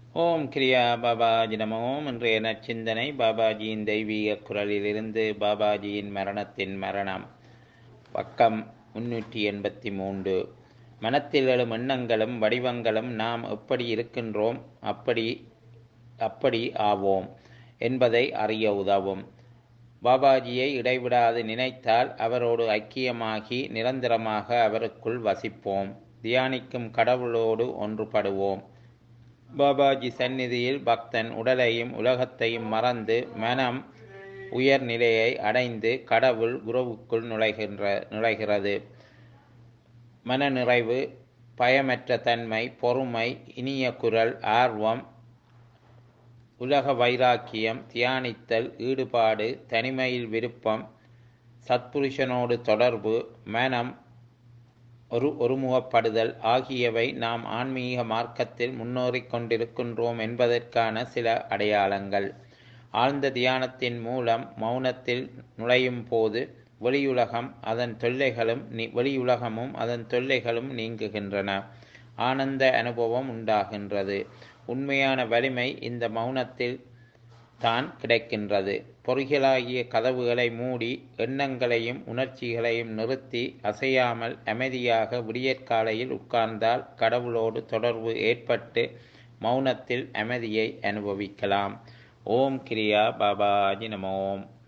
ஓம் கிரியா பாபாஜி நமோம் இன்றைய நச்சிந்தனை பாபாஜியின் தெய்வீக குரலிலிருந்து பாபாஜியின் மரணத்தின் மரணம் பக்கம் முன்னூற்றி எண்பத்தி மூன்று மனத்தில் எழும் எண்ணங்களும் வடிவங்களும் நாம் எப்படி இருக்கின்றோம் அப்படி அப்படி ஆவோம் என்பதை அறிய உதவும் பாபாஜியை இடைவிடாது நினைத்தால் அவரோடு ஐக்கியமாகி நிரந்தரமாக அவருக்குள் வசிப்போம் தியானிக்கும் கடவுளோடு ஒன்றுபடுவோம் பாபாஜி சந்நிதியில் பக்தன் உடலையும் உலகத்தையும் மறந்து மனம் உயர் நிலையை அடைந்து கடவுள் குருவுக்குள் நுழைகின்ற நுழைகிறது மனநிறைவு பயமற்ற தன்மை பொறுமை இனிய குரல் ஆர்வம் உலக வைராக்கியம் தியானித்தல் ஈடுபாடு தனிமையில் விருப்பம் சத்புருஷனோடு தொடர்பு மனம் ஒரு ஒருமுகப்படுதல் ஆகியவை நாம் ஆன்மீக மார்க்கத்தில் முன்னேறிக் கொண்டிருக்கின்றோம் என்பதற்கான சில அடையாளங்கள் ஆழ்ந்த தியானத்தின் மூலம் மௌனத்தில் நுழையும் போது வெளியுலகம் அதன் தொல்லைகளும் வெளியுலகமும் அதன் தொல்லைகளும் நீங்குகின்றன ஆனந்த அனுபவம் உண்டாகின்றது உண்மையான வலிமை இந்த மௌனத்தில் தான் கிடைக்கின்றது பொறிகளாகிய கதவுகளை மூடி எண்ணங்களையும் உணர்ச்சிகளையும் நிறுத்தி அசையாமல் அமைதியாக விடியற்காலையில் உட்கார்ந்தால் கடவுளோடு தொடர்பு ஏற்பட்டு மௌனத்தில் அமைதியை அனுபவிக்கலாம் ஓம் கிரியா பாபாஜி நமோம்